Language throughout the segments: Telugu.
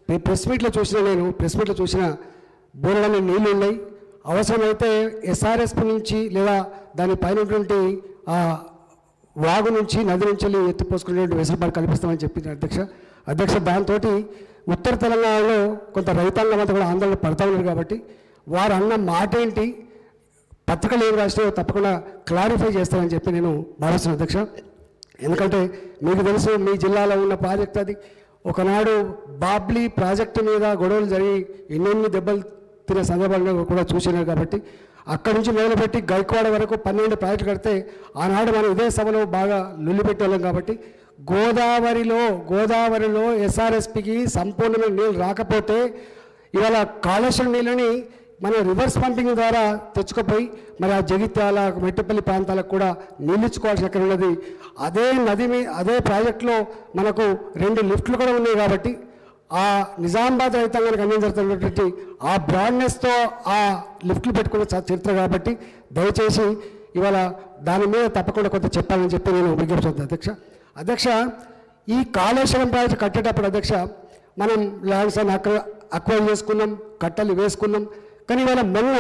ప్రె- ప్రెస్ మీట్లో చూసిన నేను ప్రెస్ మీట్లో చూసిన బోర్లని నీళ్లు ఉన్నాయి అవసరమైతే ఎస్ఆర్ఎస్పి నుంచి లేదా దాని పైన ఉన్నటువంటి ఆ వాగు నుంచి నది నుంచి వెళ్ళి ఎత్తిపోసుకునేటువంటి వెసులుబాటు కల్పిస్తామని చెప్పింది అధ్యక్ష అధ్యక్ష దాంతో ఉత్తర తెలంగాణలో కొంత రైతాంగం అంతా కూడా ఆందోళన పడతా ఉన్నారు కాబట్టి వారు అన్న మాట ఏంటి పత్రికలు ఏం రాసినాయో తప్పకుండా క్లారిఫై చేస్తారని చెప్పి నేను భావిస్తున్నాను అధ్యక్ష ఎందుకంటే మీకు తెలుసు మీ జిల్లాలో ఉన్న ప్రాజెక్ట్ అది ఒకనాడు బాబ్లీ ప్రాజెక్టు మీద గొడవలు జరిగి ఎన్నెన్ని దెబ్బలు తినే సందర్భంగా కూడా చూసినారు కాబట్టి అక్కడి నుంచి మొదలుపెట్టి గైక్వాడ వరకు పన్నెండు ప్రాజెక్టులు కడితే ఆనాడు మనం ఇదే సభలో బాగా లొల్లిపెట్టేవాళ్ళం కాబట్టి గోదావరిలో గోదావరిలో ఎస్ఆర్ఎస్పికి సంపూర్ణమైన నీళ్ళు రాకపోతే ఇవాళ కాళేశ్వరం నీళ్ళని మనం రివర్స్ పంపింగ్ ద్వారా తెచ్చుకుపోయి మరి ఆ జగిత్యాల మెట్టుపల్లి ప్రాంతాలకు కూడా నీళ్ళించుకోవాల్సిన ఎక్కడ ఉన్నది అదే నది మీ అదే ప్రాజెక్టులో మనకు రెండు లిఫ్ట్లు కూడా ఉన్నాయి కాబట్టి ఆ నిజామాబాద్ రైతాంగానికి అందించబడుతున్నటువంటి ఆ బ్రాడ్నెస్తో ఆ లిఫ్ట్లు పెట్టుకున్న చ- చరిత్ర కాబట్టి దయచేసి ఇవాళ దాని మీద తప్పకుండా కొంత చెప్పాలని చెప్పి నేను విజ్ఞప్తి చేస్తాను అధ్యక్ష అధ్యక్ష ఈ కాళేశ్వరం ప్రాజెక్టు కట్టేటప్పుడు అధ్యక్ష మనం ల్యాండ్స్ అని అక్కడ అక్వైర్ చేసుకున్నాం కట్టలు వేసుకున్నాం కానీ ఇవాళ మొన్న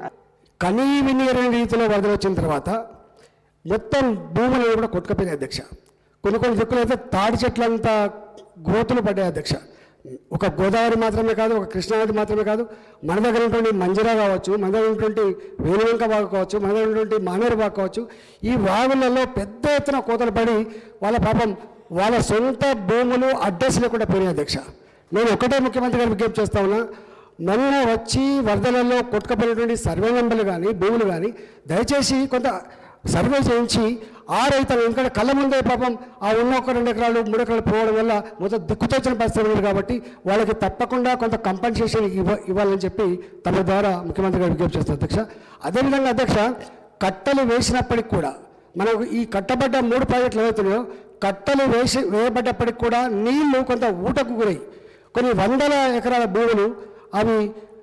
కనీ వినియరని రీతిలో వరదలు వచ్చిన తర్వాత మొత్తం భూములను కూడా కొట్టుకపోయినాయి అధ్యక్ష కొన్ని కొన్ని దిక్కులు అయితే తాడి చెట్లంతా గోతులు పడ్డాయి అధ్యక్ష ఒక గోదావరి మాత్రమే కాదు ఒక కృష్ణానది మాత్రమే కాదు మన దగ్గర ఉన్నటువంటి మంజిరా కావచ్చు మన దగ్గర ఉన్నటువంటి వేణువంక వాగు కావచ్చు మన దగ్గర ఉన్నటువంటి మానేరు వాగు కావచ్చు ఈ వాగులలో పెద్ద ఎత్తున కోతలు పడి వాళ్ళ పాపం వాళ్ళ సొంత భూములు అడ్రస్ లేకుండా పోయినాయి అధ్యక్ష నేను ఒకటే ముఖ్యమంత్రి గారు విజ్ఞప్తి చేస్తా ఉన్నా మొన్న వచ్చి వరదలలో కొట్టుకపోయినటువంటి సర్వే నెంబర్లు కానీ భూములు కానీ దయచేసి కొంత సర్వే చేయించి ఆ రైతులు ఎందుకంటే కళ్ళ ముందే పాపం ఆ ఉన్న ఒక రెండు ఎకరాలు మూడు ఎకరాలు పోవడం వల్ల మొత్తం దిక్కుతోచిన పరిస్థితి ఉంది కాబట్టి వాళ్ళకి తప్పకుండా కొంత కంపన్సేషన్ ఇవ్వ ఇవ్వాలని చెప్పి తమ ద్వారా ముఖ్యమంత్రి గారు విజ్ఞప్తి చేస్తారు అధ్యక్ష అదేవిధంగా అధ్యక్ష కట్టలు వేసినప్పటికి కూడా మనకు ఈ కట్టబడ్డ మూడు ప్రాజెక్టులు ఏవైతున్నాయో కట్టలు వేసి వేయబడ్డప్పటికి కూడా నీళ్లు కొంత ఊటకు గురై కొన్ని వందల ఎకరాల భూములు అవి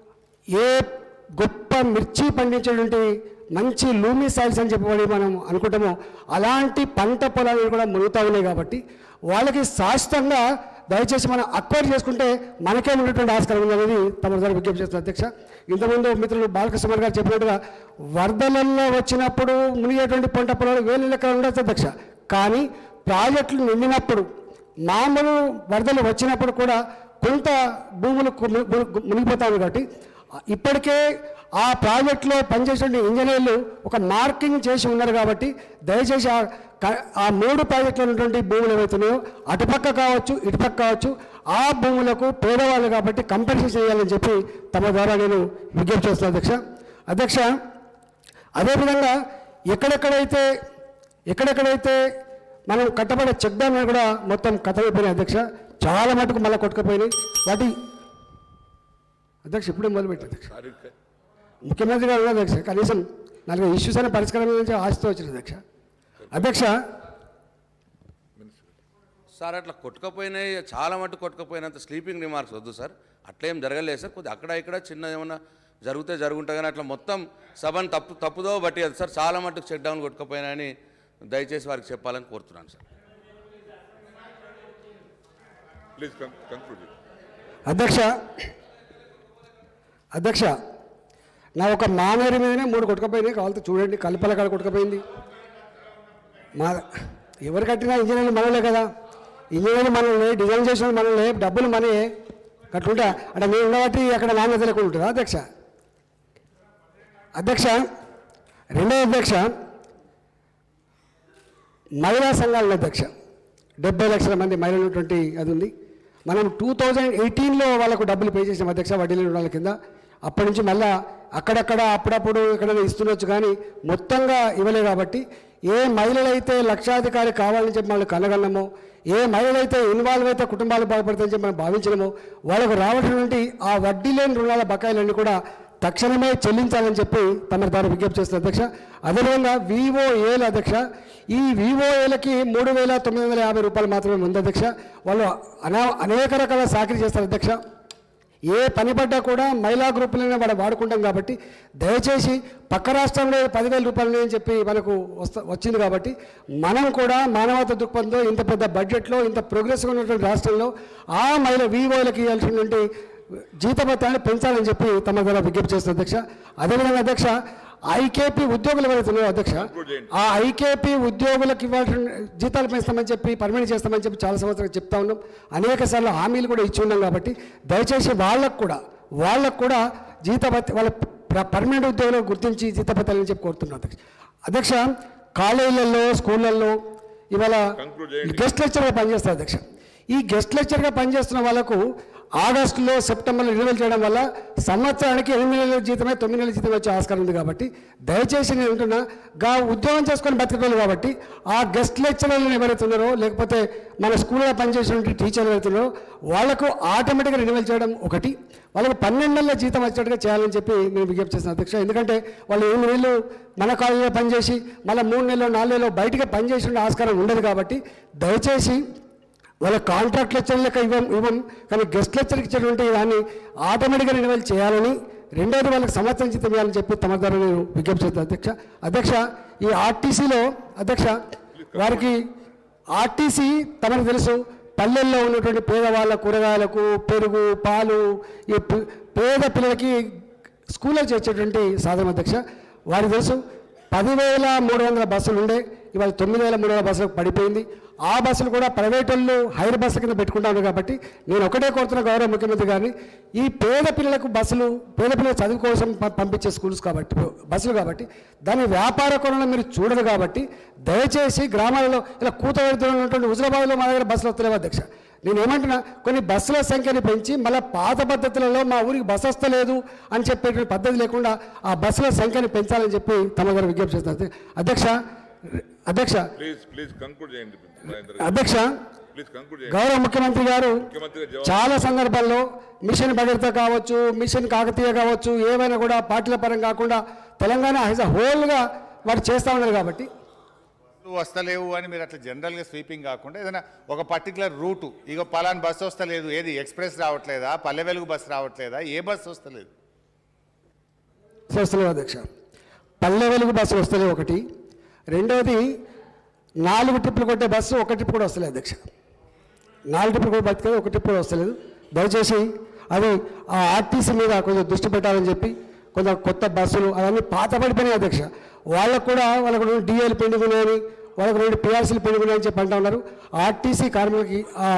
ఏ గొప్ప మిర్చి పండించేటువంటి మంచి లూమి సాయిల్స్ అని చెప్పబడి మనం అనుకుంటామో అలాంటి పంట పొలాలు కూడా మునుగుతూ ఉన్నాయి కాబట్టి వాళ్ళకి శాశ్వతంగా దయచేసి మనం అక్వైర్ చేసుకుంటే మనకే ఉన్నటువంటి ఆస్కారం ఉంది అనేది తమ ద్వారా విజ్ఞప్తి చేస్తున్నారు అధ్యక్ష ఇంతకుముందు మిత్రులు బాలకృష్ణ గారు చెప్పినట్టుగా వరదలలో వచ్చినప్పుడు మునిగేటువంటి పంట పొలాలు వేల లెక్కలు ఉండొచ్చు అధ్యక్ష కానీ ప్రాజెక్టులు నిండినప్పుడు మామూలు వరదలు వచ్చినప్పుడు కూడా కొంత భూములు కు- ము- ము- మునిగిపోతాయి కాబట్టి ఇప్పటికే ఆ ప్రాజెక్టులో పనిచేసే ఇంజనీర్లు ఒక మార్కింగ్ చేసి ఉన్నారు కాబట్టి దయచేసి ఆ క- ఆ మూడు ప్రాజెక్టులో ఉన్నటువంటి భూములు ఏవైతున్నాయో అటుపక్క కావచ్చు ఇటుపక్క కావచ్చు ఆ భూములకు పేదవాళ్ళు కాబట్టి కంపెన్సేషన్ చేయాలని చెప్పి తమ ద్వారా నేను విజ్ఞప్తి చేస్తున్నాను అధ్యక్ష అధ్యక్ష అదేవిధంగా ఎక్కడెక్కడైతే ఎక్కడెక్కడైతే మనం కట్టబడే చెక్ డ్యామ్ కూడా మొత్తం కథమైపోయినాయి అధ్యక్ష చాలా మటుకు మళ్ళీ కొట్టుకుపోయినాయి వాటి అధ్యక్ష ఇప్పుడే మొదలుపెట్టి అధ్యక్ష ముఖ్యమంత్రి గారు ఉన్నారు అధ్యక్ష కనీసం నాలుగు ఇష్యూస్ అనే పరిష్కారం నుంచి ఆశతో వచ్చిన అధ్యక్ష అధ్యక్ష సార్ అట్లా కొట్టుకపోయినాయి చాలా మటుకు కొట్టుకపోయినంత స్లీపింగ్ రిమార్క్స్ వద్దు సార్ అట్లేం జరగలేదు సార్ కొద్దిగా అక్కడ ఇక్కడ చిన్న ఏమన్నా జరిగితే జరుగుంటుంది కానీ అట్లా మొత్తం సభను తప్పు తప్పుదో బట్టి అది సార్ చాలా మటుకు చెక్ డౌన్ కొట్టుకపోయినాయని దయచేసి వారికి చెప్పాలని కోరుతున్నాను సార్ Please con- conclude. అధ్యక్ష అధ్యక్ష నా ఒక మానేరు మీదనే మూడు కొట్టుకుపోయినాయి కావాలంటే చూడండి కల్పల కాడ కొట్టుకుపోయింది మా ఎవరు కట్టినా ఇంజనీర్లు మనలే కదా ఇంజనీర్లు మనల్ని డిజైన్ చేసిన మనల్ని డబ్బులు మనీ కట్టుకుంటా అంటే మేము ఉండబట్టి అక్కడ నాణ్యత లేకుండా ఉంటుందా అధ్యక్ష అధ్యక్ష రెండో అధ్యక్ష మహిళా సంఘాల అధ్యక్ష డెబ్బై లక్షల మంది మహిళలు ఉన్నటువంటి అది ఉంది మనం టూ థౌజండ్ ఎయిటీన్లో వాళ్ళకు డబ్బులు పే చేసాం అధ్యక్ష వడ్డీ లేని వాళ్ళ కింద అప్పటి నుంచి మళ్ళా అక్కడక్కడ అప్పుడప్పుడు ఎక్కడైనా ఇస్తుండొచ్చు కానీ మొత్తంగా ఇవ్వలే కాబట్టి ఏ మహిళలైతే లక్షాధికారి కావాలని చెప్పి వాళ్ళు కలగన్నామో ఏ మహిళలైతే ఇన్వాల్వ్ అయితే కుటుంబాలు బాగుపడతాయని చెప్పి మనం భావించినామో వాళ్ళకు రావటువంటి ఆ వడ్డీ లేని రుణాల బకాయిలన్నీ కూడా తక్షణమే చెల్లించాలని చెప్పి తమ ద్వారా విజ్ఞప్తి చేస్తున్నారు అధ్యక్ష అదేవిధంగా వివోఏల అధ్యక్ష ఈ వివోఏలకి మూడు వేల తొమ్మిది వందల యాభై రూపాయలు మాత్రమే ఉంది అధ్యక్ష వాళ్ళు అనా అనేక రకాల సాకిరీ చేస్తారు అధ్యక్ష ఏ పని పడ్డా కూడా మహిళా గ్రూపులనే వాడు వాడుకుంటాం కాబట్టి దయచేసి పక్క రాష్ట్రంలో పదివేల రూపాయలు అని చెప్పి మనకు వస్త వచ్చింది కాబట్టి మనం కూడా మానవత దృక్పథంతో ఇంత పెద్ద బడ్జెట్లో ఇంత ప్రోగ్రెస్గా ఉన్నటువంటి రాష్ట్రంలో ఆ మహిళ వివోలకు ఇవ్వాల్సినటువంటి జీతభత్యాన్ని పెంచాలని చెప్పి తమ ద్వారా విజ్ఞప్తి చేస్తున్న అధ్యక్ష అదేవిధంగా అధ్యక్ష ఐకేపీ ఉద్యోగులు ఎవరైతే ఉన్నారో అధ్యక్ష ఆ ఐకేపీ ఉద్యోగులకు ఇవ్వాల్సిన జీతాలు పెంచుతామని చెప్పి పర్మనెంట్ చేస్తామని చెప్పి చాలా సంవత్సరాలు చెప్తా ఉన్నాం అనేక సార్లు హామీలు కూడా ఇచ్చి ఉన్నాం కాబట్టి దయచేసి వాళ్ళకు కూడా వాళ్ళకు కూడా జీతభత్య వాళ్ళ ప్ర- పర్మనెంట్ ఉద్యోగులకు గుర్తించి జీతభత్యాలని చెప్పి కోరుతున్నాం అధ్యక్ష అధ్యక్ష కాలేజీలలో స్కూళ్ళల్లో ఇవాళ Conclude చేయండి. గెస్ట్ లెక్చర్గా పనిచేస్తారు అధ్యక్ష ఈ గెస్ట్ లెక్చర్గా పనిచేస్తున్న వాళ్ళకు ఆగస్టులో సెప్టెంబర్లో రిన్యూవల్ చేయడం వల్ల సంవత్సరానికి ఎనిమిది నెలల జీతమే తొమ్మిది నెలల జీతం వచ్చే ఆస్కారం ఉంది కాబట్టి దయచేసి నేను అంటున్నా గా ఉద్యోగం చేసుకొని బతికేవాళ్ళు కాబట్టి ఆ గెస్ట్ లెక్చరర్లు ఎవరైతే ఉన్నారో లేకపోతే మన స్కూల్లో పనిచేసినటువంటి టీచర్లు ఎవరైతే ఉన్నారో వాళ్ళకు ఆటోమేటిక్గా రిన్యూవల్ చేయడం ఒకటి వాళ్ళకు పన్నెండు నెలల జీతం వచ్చేట్టుగా చేయాలని చెప్పి నేను విజ్ఞప్తి చేస్తున్నాను అధ్యక్ష ఎందుకంటే వాళ్ళు ఎనిమిది నెలలు మన కాలేజీలో పనిచేసి మళ్ళీ మూడు నెలలు నాలుగు నెలలు బయటికి పనిచేసిన ఆస్కారం ఉండదు కాబట్టి దయచేసి వాళ్ళ కాంట్రాక్ట్ లెక్చర్ లెక్క ఇవ్వం ఇవ్వం కానీ గెస్ట్ లెక్చర్కి ఇచ్చినటువంటి దాన్ని ఆటోమేటిక్గా రెన్యువల్ చేయాలని రెండోది వాళ్ళకి సంవత్సరం జీతం ఇవ్వాలని చెప్పి తమ ద్వారా నేను విజ్ఞప్తి చేస్తాను అధ్యక్ష అధ్యక్ష ఈ ఆర్టీసీలో అధ్యక్ష వారికి ఆర్టీసీ తమకు తెలుసు పల్లెల్లో ఉన్నటువంటి పేదవాళ్ళ కూరగాయలకు పెరుగు పాలు ఈ పి- పేద పిల్లలకి స్కూల్లో చేర్చేటువంటి సాధనం అధ్యక్ష వారికి తెలుసు పదివేల మూడు వందల బస్సులు ఉండే ఇవాళ తొమ్మిది వేల మూడు వందల బస్సులకు పడిపోయింది ఆ బస్సులు కూడా ప్రైవేట్ వాళ్ళు హైర్ బస్సుల కింద పెట్టుకుంటా ఉన్నారు కాబట్టి నేను ఒకటే కోరుతున్న గౌరవ ముఖ్యమంత్రి గారిని ఈ పేద పిల్లలకు బస్సులు పేద పిల్లల చదువు కోసం ప- పంపించే స్కూల్స్ కాబట్టి బస్సులు కాబట్టి దాని వ్యాపార కోణంలో మీరు చూడరు కాబట్టి దయచేసి గ్రామాలలో ఇలా కూతవేడుతూ ఉన్నటువంటి హుజరాబాద్లో మా దగ్గర బస్సులు వస్తలేవు అధ్యక్ష నేను ఏమంటున్నా కొన్ని బస్సుల సంఖ్యని పెంచి మళ్ళీ పాత పద్ధతులలో మా ఊరికి బస్సు వస్తలేదు అని చెప్పేటువంటి పద్ధతి లేకుండా ఆ బస్సుల సంఖ్యని పెంచాలని చెప్పి తమ దగ్గర విజ్ఞప్తి చేస్తారు అధ్యక్ష అధ్యక్ష ప్లీజ్ ప్లీజ్ కంక్లూడ్ చేయండి రాజేంద్ర గారు. అధ్యక్ష ప్లీజ్ కంక్లూడ్ చేయండి గౌరవ ముఖ్యమంత్రి గారు ముఖ్యమంత్రి గారు జవాబు చాలా సందర్భాల్లో మిషన్ భద్రత కావచ్చు మిషన్ కాకతీయ కావచ్చు ఏవైనా కూడా పార్టీల పరం కాకుండా తెలంగాణ యాజ్ అ హోల్గా వారు చేస్తూ ఉన్నారు కాబట్టి బస్సులు వస్తలేవు అని మీరు అట్లా జనరల్గా స్వీపింగ్ కాకుండా ఏదైనా ఒక పర్టికులర్ రూటు ఇక పలాన్ బస్సు వస్తలేదు ఏది ఎక్స్ప్రెస్ రావట్లేదా పల్లె వెలుగు బస్సు రావట్లేదా ఏ బస్సు వస్తలేదు వస్తలేవు అధ్యక్ష పల్లె వెలుగు బస్సు వస్తలేవు ఒకటి రెండవది నాలుగు ట్రిప్పులు కొట్టే బస్సు ఒక ట్రిప్ కూడా వస్తలేదు అధ్యక్ష నాలుగు ట్రిప్పులు కూడా బతికేది ఒక ట్రిప్ కూడా వస్తలేదు దయచేసి అది ఆ ఆర్టీసీ మీద కొంచెం దృష్టి పెట్టాలని చెప్పి కొంత కొత్త బస్సులు అవన్నీ పాత పడిపోయినాయి అధ్యక్ష వాళ్ళకు కూడా వాళ్ళకు రెండు డిఏలు పెండింగ్ ఉన్నాయని వాళ్ళకు రెండు పిఆర్సీలు పెండింగ్ ఉన్నాయని చెప్పి అంటా ఉన్నారు ఆర్టీసీ కార్మికులకి ఆ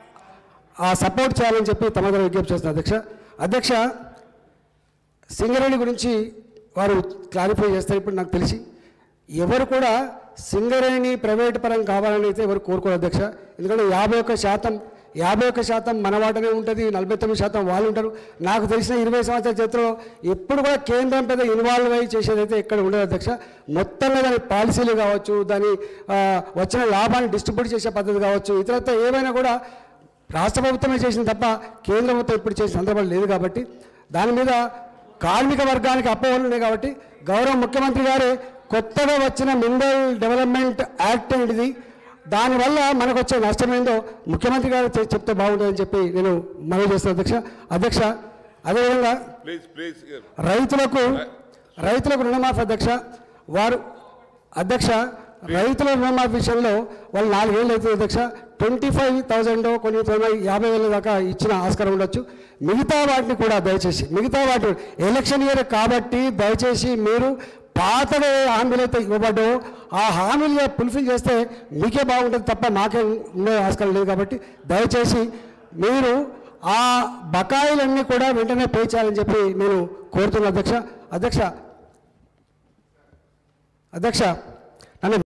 ఆ సపోర్ట్ చేయాలని చెప్పి తమ దగ్గర విజ్ఞప్తి చేస్తున్నారు అధ్యక్ష అధ్యక్ష సింగరేణి గురించి వారు క్లారిఫై చేస్తారు ఇప్పుడు నాకు తెలిసి ఎవరు కూడా సింగరేణి ప్రైవేట్ పరం కావాలని అయితే ఎవరు కోరుకోరు అధ్యక్ష ఎందుకంటే యాభై ఒక్క శాతం యాభై ఒక్క శాతం మన వాటనే ఉంటుంది నలభై తొమ్మిది శాతం వాళ్ళు ఉంటారు నాకు తెలిసిన ఇరవై సంవత్సరాల చరిత్రలో ఎప్పుడు కూడా కేంద్రం పెద్ద ఇన్వాల్వ్ అయ్యి చేసేదైతే ఎక్కడ ఉండదు అధ్యక్ష మొత్తంగా దాని పాలసీలు కావచ్చు దాని ఆ, వచ్చిన లాభాన్ని డిస్ట్రిబ్యూట్ చేసే పద్ధతి కావచ్చు ఇతరత్ర ఏమైనా కూడా రాష్ట్ర ప్రభుత్వమే చేసింది తప్ప కేంద్ర ప్రభుత్వం ఇప్పుడు చేసిన సందర్భాలు లేదు కాబట్టి దాని మీద కార్మిక వర్గానికి అపోహలు ఉన్నాయి కాబట్టి గౌరవ ముఖ్యమంత్రి గారే కొత్తగా వచ్చిన మినరల్ డెవలప్మెంట్ యాక్ట్ అనేది దానివల్ల మనకు వచ్చే నష్టం ఏందో ముఖ్యమంత్రి గారు చె- చెప్తే బాగుంటుందని చెప్పి నేను మనవి చేస్తాను అధ్యక్ష అధ్యక్ష అదేవిధంగా ప్లీజ్ ప్లీజ్ రైతులకు రైతులకు రుణమాఫీ అధ్యక్ష వారు అధ్యక్ష రైతుల రుణమాఫీ విషయంలో వాళ్ళు నాలుగేళ్ళు అవుతుంది అధ్యక్ష ట్వంటీ ఫైవ్ థౌజండ్ కొన్ని తొంభై యాభై వేల దాకా ఇచ్చిన ఆస్కారం ఉండొచ్చు మిగతా వాటిని కూడా దయచేసి మిగతా వాటి ఎలక్షన్ ఇయర్ కాబట్టి దయచేసి మీరు పాతగా ఏ హామీలు అయితే ఇవ్వబడ్డో ఆ హామీలు ఫుల్ఫిల్ చేస్తే మీకే బాగుంటుంది తప్ప మాకే ఉండే ఆస్కారం లేదు కాబట్టి దయచేసి మీరు ఆ బకాయిలన్నీ కూడా వెంటనే పే చేయాలని చెప్పి నేను కోరుతున్నా అధ్యక్ష అధ్యక్ష అధ్యక్ష నన్ను